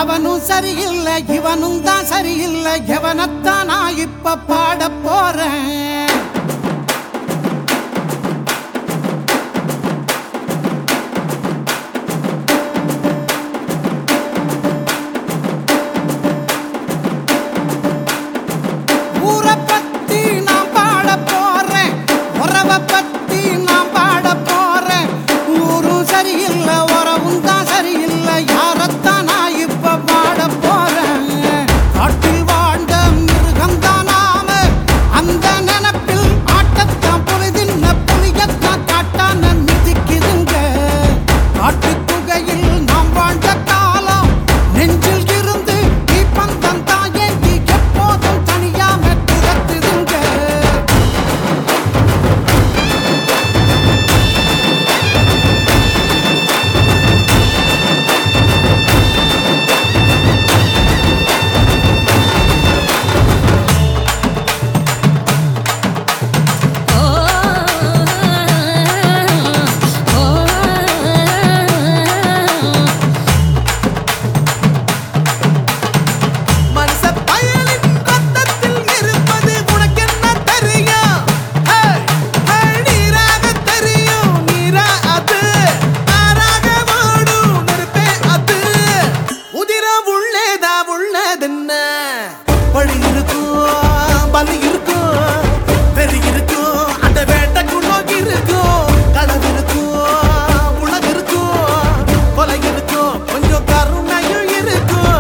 அவனும் சரியில்லை இவனும் தான் சரியில்லை எவனத்தான் நான் இப்ப பாட போறேன் ஊரை பத்தி நான் பாட போறேன் உறவை பத்தி நான் பாட போறேன் ஊரும் சரியில்லை உறவும் தான் சரியில்லை யாரத்தான் நான் இப்ப பாட போறேன் காட்டில் வாழ்ந்த மிருகம் தான் நாம அந்த நினப்பில் ஆட்டத்தான் பொழுதின்ன புலியத்தான் காட்டான மிதிக்குதுங்க காட்டுக் குகையில் நாம் வாழ்ந்த காலம் நெஞ்சில் இருந்து தீப்பந்தம் தான் ஏந்தி எப்போதும் தனியாம துரத்துதுங்க மனுஷ பயலின் ரத்தத்தில் இருப்பது உனக்கென்ன தெரியும்? ஹே, ஹே, நீராக தெரியும், நீரா அது. ஆறாக ஓடும் நெருப்பே அது. உதிரம் உள்ளேதா உள்ளதென்ன? வழி இருக்கும், பலி இருக்கும், வெறி இருக்கும், அந்த வேட்டைக்குள் நோக்கி இருக்கும். களவு இருக்கும், உலகு இருக்கும், கொலை இருக்கும், கொஞ்சம் கருணையும் இருக்கும்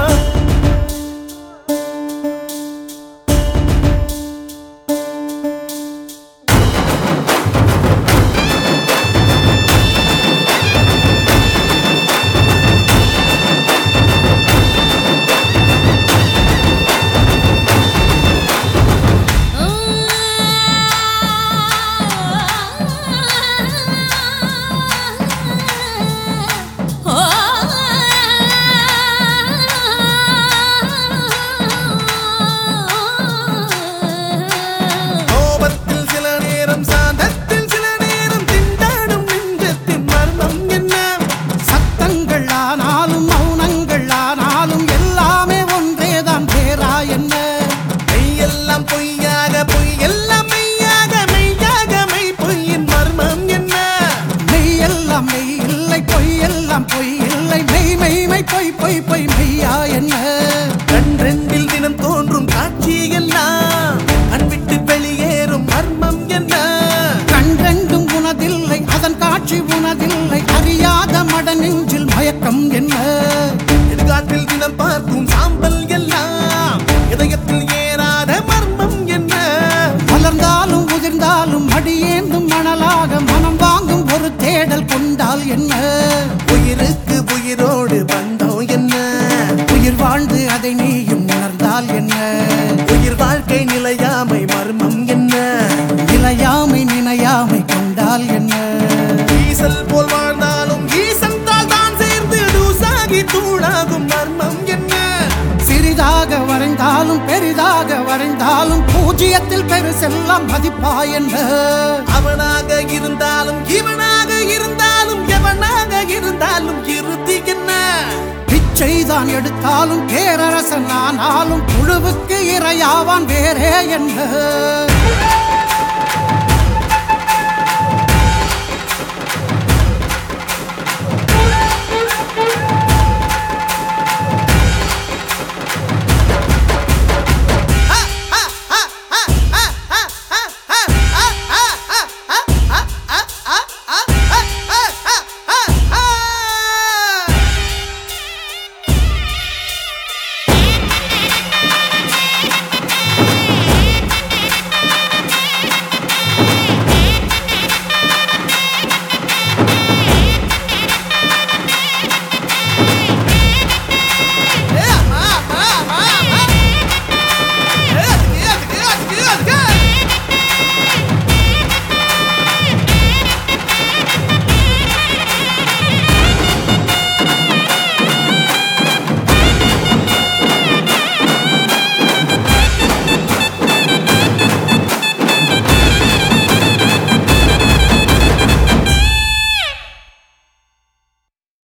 கோபத்தில் சில நேரம் சாந்தத்தில் சில நேரம் திண்டாடும் நெஞ்சத்தின் மர்மம் என்ன சத்தங்கள் ஆனாலும் மௌனங்கள் ஆனாலும் எல்லாமே ஒன்றேதான் பேரா என்ன மெய்யெல்லாம் பொய்யாக பொய் எல்லாம் மெய்யாக மெய்யாக மெய் பொய்யின் மர்மம் என்ன மெய் எல்லாம் மெய் இல்லை பொய் எல்லாம் பொய் இல்லை மெய் மெய் மெய் பொய் பொய் பொய் மெய்யா என்ன கண் ரெண்டில் தினம் தோன்றும் காட்சி எல்லாம் கண் விட்டு வெளியேறும் மர்மம் என்ன கண்டெண்டும் உனதில்லை அதன் காட்சி உனதில்லை அறியாத மட நெஞ்சில் மயக்கம் என்ன எதிர்காற்றில் தினம் பார்க்கும் சாம்பல் எல்லாம் இதயத்தில் ஏறாத மர்மம் என்ன மலர்ந்தாலும் உதிர்ந்தாலும் அடியேந்தும் மணலாக மனம் வாங்கும் ஒரு தேடல் கொண்டால் என்ன உயிருக்கு உயிரோடு பந்தம் என்ன உயிர் வாழ்ந்து அதை நீயும் உணர்ந்தால் என்ன உயிர் வாழ்க்கை நிலையாமை மர்மம் என்ன நிலையாமை நினையாமை கொண்டால் என்ன ஈசல் போல் வாழ்ந்தாலும் ஈசன் தாள் தான் சேர்ந்து தூசாகி தூளாகும் மர்மம் என்ன சிறிதாக வரைந்தாலும் பெரிதாக வரைந்தாலும் பூஜ்ஜியத்தில் பெருசெல்லாம் மதிப்பா என்ன அவனாக இருந்தாலும் இவனாக இருந்தாலும் எவனாக இருந்தாலும் இறுதி என்ன பிச்சைதான் எடுத்தாலும் பேரரசன் ஆனாலும் புழுவுக்கு இரையாவான் வேறே என்ன